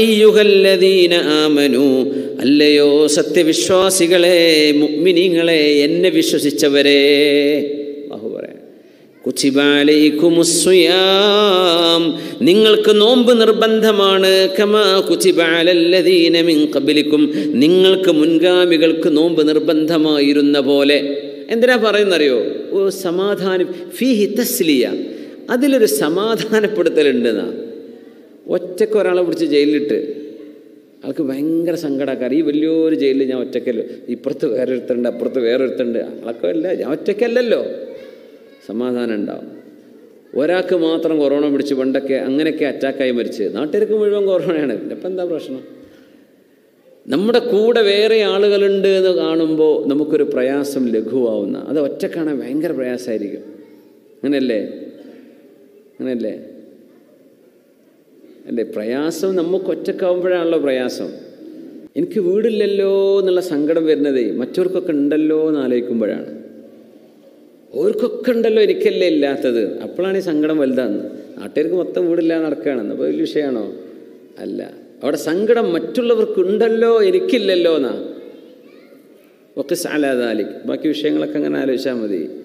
അയ്യുഹല്ലദീന ആമനു അല്ലയോ സത്യവിശ്വാസികളെ മുഅ്മിനീങ്ങളെ എന്നെ വിശ്വസിച്ചവരെ അള്ളാഹു പറയാം കുച്ചിബാലയിക്കുമുസ്സുയാം നിങ്ങൾക്ക് നോമ്പ് നിർബന്ധമാണ് കമാ കുച്ചിബാലല്ലദീന മിൻ ഖബലിക്കും നിങ്ങൾക്ക് മുൻഗാമികൾക്ക് നോമ്പ് നിർബന്ധമായിരുന്ന പോലെ എന്തിനാ പറയുന്നറിയോ ഓ സമാധാനം ഫീഹി തസ്ലിയ അതിലൊരു സമാധാനപ്പെടുത്തലുണ്ടെന്നാ ഒറ്റയ്ക്ക് ഒരാളെ പിടിച്ച് ജയിലിലിട്ട് ആൾക്ക് ഭയങ്കര സങ്കടക്കാർ ഈ വലിയൊരു ജയിലിൽ ഞാൻ ഒറ്റയ്ക്കല്ലോ ഇപ്പുറത്ത് വേറൊരുത്തുണ്ട് അപ്പുറത്ത് വേറൊരുത്തുണ്ട് ആളൊക്കെ അല്ല ഞാൻ ഒറ്റയ്ക്കല്ലല്ലോ സമാധാനം ഉണ്ടാവും ഒരാൾക്ക് മാത്രം കൊറോണ പിടിച്ച് പണ്ടൊക്കെ അങ്ങനെയൊക്കെ അറ്റാക്കായി മരിച്ച് നാട്ടുകാർക്ക് മുഴുവൻ കൊറോണയാണ് പിന്നെ ഇപ്പം എന്താ പ്രശ്നം നമ്മുടെ കൂടെ വേറെ ആളുകളുണ്ട് എന്ന് കാണുമ്പോൾ നമുക്കൊരു പ്രയാസം ലഘുവാവുന്ന അത് ഒറ്റ കാണാൻ ഭയങ്കര പ്രയാസമായിരിക്കും അങ്ങനെയല്ലേ അങ്ങനെയല്ലേ അല്ലേ പ്രയാസം നമുക്ക് ഒറ്റക്കാവുമ്പോഴാണല്ലോ പ്രയാസം എനിക്ക് വീടില്ലല്ലോ എന്നുള്ള സങ്കടം വരുന്നതേ മറ്റവർക്കൊക്കെ ഉണ്ടല്ലോ എന്ന് ആലോചിക്കുമ്പോഴാണ് ഓർക്കൊക്കെ ഉണ്ടല്ലോ എനിക്കല്ലേ ഇല്ലാത്തത് അപ്പോഴാണ് ഈ സങ്കടം വലുതാന്ന് നാട്ടുകാർക്ക് മൊത്തം വീടില്ലാതെ നടക്കുകയാണെന്ന് അപ്പോൾ വലിയ വിഷയമാണോ അല്ല അവിടെ സങ്കടം മറ്റുള്ളവർക്ക് ഉണ്ടല്ലോ എനിക്കില്ലല്ലോ എന്നാ ഒക്കെ സാലാദാലിക് ബാക്കി വിഷയങ്ങളൊക്കെ അങ്ങനെ ആലോചിച്ചാൽ മതി